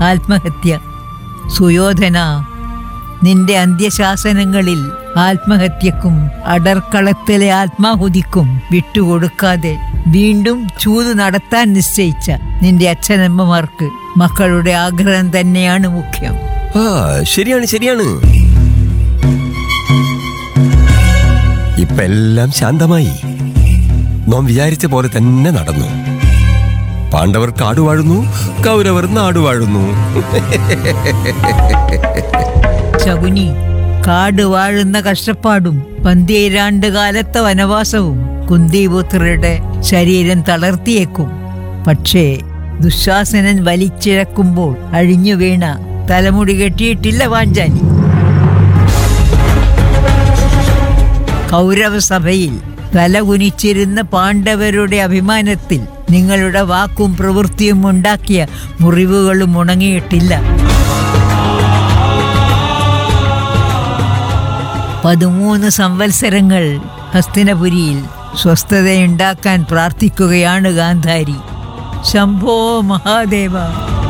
ആത്മഹത്യ സുയോധന നിന്റെ അന്ത്യശാസനങ്ങളിൽ ആത്മഹത്യക്കും അടർക്കളത്തിലെ ആത്മാഹുതിക്കും വിട്ടുകൊടുക്കാതെ വീണ്ടും ചൂത് നടത്താൻ നിശ്ചയിച്ച നിന്റെ അച്ഛനമ്മമാർക്ക് മക്കളുടെ ആഗ്രഹം തന്നെയാണ് മുഖ്യം ആ ശരിയാണ് ശരിയാണ് ഇപ്പൊ എല്ലാം ശാന്തമായി നാം വിചാരിച്ച പോലെ തന്നെ നടന്നു പാണ്ഡവർ കാടുവാഴുന്നു കൗരവർ നാടുവാഴുന്നു ശകുനി കാട് വാഴുന്ന കഷ്ടപ്പാടും പന്തീരാണ്ട് കാലത്തെ വനവാസവും കുന്തിപുത്രരുടെ ശരീരം തളർത്തിയേക്കും പക്ഷേ ദുശാസനൻ വലിച്ചിഴക്കുമ്പോൾ അഴിഞ്ഞു വീണ തലമുടി കെട്ടിയിട്ടില്ല വാഞ്ചാലി കൗരവസഭയിൽ തലകുനിച്ചിരുന്ന പാണ്ഡവരുടെ അഭിമാനത്തിൽ നിങ്ങളുടെ വാക്കും പ്രവൃത്തിയും ഉണ്ടാക്കിയ മുറിവുകളും ഉണങ്ങിയിട്ടില്ല പതിമൂന്ന് സംവത്സരങ്ങൾ ഹസ്തിനപുരിയിൽ സ്വസ്ഥതയുണ്ടാക്കാൻ പ്രാർത്ഥിക്കുകയാണ് ഗാന്ധാരി ശംഭോ മഹാദേവ